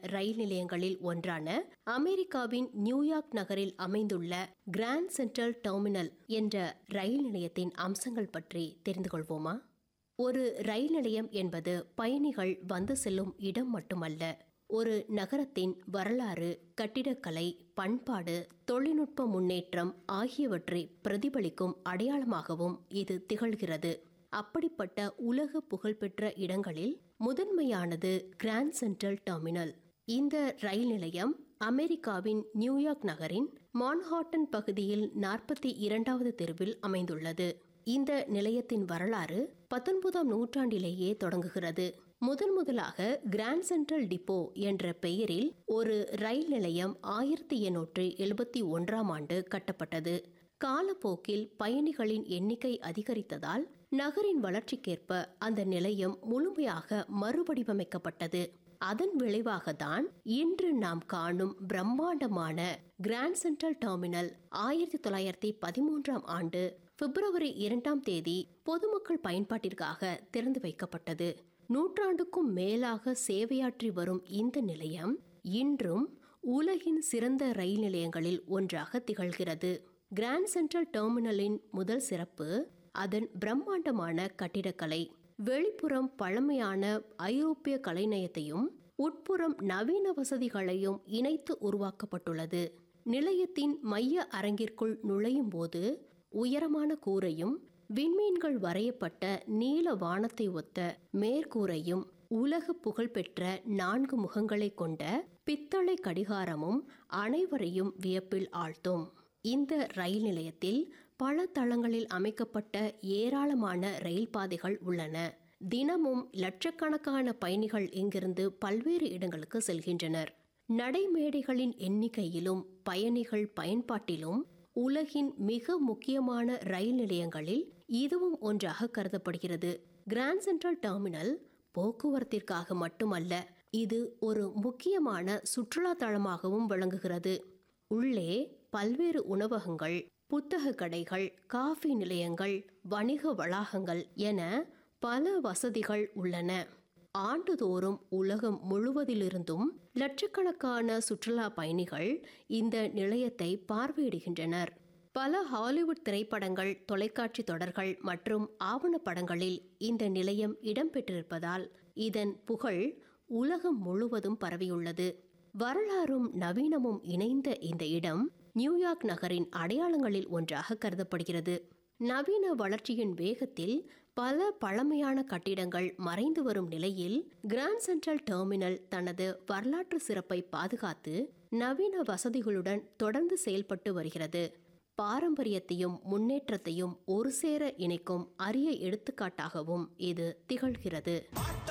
ரயில் நிலையங்களில் ஒன்றான அமெரிக்காவின் நியூயார்க் நகரில் அமைந்துள்ள கிராண்ட் சென்ட்ரல் டெர்மினல் என்ற ரயில் நிலையத்தின் அம்சங்கள் பற்றி தெரிந்து கொள்வோமா ஒரு ரயில் நிலையம் என்பது பயணிகள் வந்து செல்லும் இடம் மட்டுமல்ல ஒரு நகரத்தின் வரலாறு கட்டிடக்கலை பண்பாடு தொழில்நுட்ப முன்னேற்றம் ஆகியவற்றை பிரதிபலிக்கும் அடையாளமாகவும் இது திகழ்கிறது அப்படிப்பட்ட உலக புகழ்பெற்ற இடங்களில் முதன்மையானது கிராண்ட் சென்ட்ரல் டெர்மினல் இந்த ரயில் நிலையம் அமெரிக்காவின் நியூயார்க் நகரின் மான்ஹாட்டன் பகுதியில் நாற்பத்தி இரண்டாவது தெருவில் அமைந்துள்ளது இந்த நிலையத்தின் வரலாறு பத்தொன்பதாம் நூற்றாண்டிலேயே தொடங்குகிறது முதன் முதலாக கிராண்ட் சென்ட்ரல் டிப்போ என்ற பெயரில் ஒரு ரயில் நிலையம் ஆயிரத்தி எண்ணூற்றி எழுபத்தி ஒன்றாம் ஆண்டு கட்டப்பட்டது காலப்போக்கில் பயணிகளின் எண்ணிக்கை அதிகரித்ததால் நகரின் வளர்ச்சிக்கேற்ப அந்த நிலையம் முழுமையாக மறுவடிவமைக்கப்பட்டது அதன் விளைவாகத்தான் இன்று நாம் காணும் பிரம்மாண்டமான கிராண்ட் சென்ட்ரல் டெர்மினல் ஆயிரத்தி தொள்ளாயிரத்தி பதிமூன்றாம் ஆண்டு பிப்ரவரி இரண்டாம் தேதி பொதுமக்கள் பயன்பாட்டிற்காக திறந்து வைக்கப்பட்டது நூற்றாண்டுக்கும் மேலாக சேவையாற்றி வரும் இந்த நிலையம் இன்றும் உலகின் சிறந்த ரயில் நிலையங்களில் ஒன்றாக திகழ்கிறது கிராண்ட் சென்ட்ரல் டெர்மினலின் முதல் சிறப்பு அதன் பிரம்மாண்டமான கட்டிடக்கலை வெளிப்புறம் பழமையான ஐரோப்பிய கலைநயத்தையும் உட்புறம் நவீன வசதிகளையும் இணைத்து உருவாக்கப்பட்டுள்ளது நிலையத்தின் மைய அரங்கிற்குள் நுழையும் போது உயரமான கூரையும் விண்மீன்கள் வரையப்பட்ட நீல வானத்தை ஒத்த மேற்கூரையும் உலக புகழ்பெற்ற நான்கு முகங்களை கொண்ட பித்தளை கடிகாரமும் அனைவரையும் வியப்பில் ஆழ்த்தும் இந்த ரயில் நிலையத்தில் பல தளங்களில் அமைக்கப்பட்ட ஏராளமான ரயில் பாதைகள் உள்ளன தினமும் லட்சக்கணக்கான பயணிகள் இங்கிருந்து பல்வேறு இடங்களுக்கு செல்கின்றனர் நடைமேடைகளின் எண்ணிக்கையிலும் பயணிகள் பயன்பாட்டிலும் உலகின் மிக முக்கியமான ரயில் நிலையங்களில் இதுவும் ஒன்றாக கருதப்படுகிறது கிராண்ட் சென்ட்ரல் டெர்மினல் போக்குவரத்திற்காக மட்டுமல்ல இது ஒரு முக்கியமான சுற்றுலா தளமாகவும் விளங்குகிறது உள்ளே பல்வேறு உணவகங்கள் புத்தக கடைகள் காஃபி நிலையங்கள் வணிக வளாகங்கள் என பல வசதிகள் உள்ளன ஆண்டுதோறும் உலகம் முழுவதிலிருந்தும் லட்சக்கணக்கான சுற்றுலா பயணிகள் இந்த நிலையத்தை பார்வையிடுகின்றனர் பல ஹாலிவுட் திரைப்படங்கள் தொலைக்காட்சி தொடர்கள் மற்றும் ஆவணப்படங்களில் இந்த நிலையம் இடம்பெற்றிருப்பதால் இதன் புகழ் உலகம் முழுவதும் பரவியுள்ளது வரலாறும் நவீனமும் இணைந்த இந்த இடம் நியூயார்க் நகரின் அடையாளங்களில் ஒன்றாக கருதப்படுகிறது நவீன வளர்ச்சியின் வேகத்தில் பல பழமையான கட்டிடங்கள் மறைந்து வரும் நிலையில் கிராண்ட் சென்ட்ரல் டெர்மினல் தனது வரலாற்று சிறப்பை பாதுகாத்து நவீன வசதிகளுடன் தொடர்ந்து செயல்பட்டு வருகிறது பாரம்பரியத்தையும் முன்னேற்றத்தையும் ஒரு சேர இணைக்கும் அரிய எடுத்துக்காட்டாகவும் இது திகழ்கிறது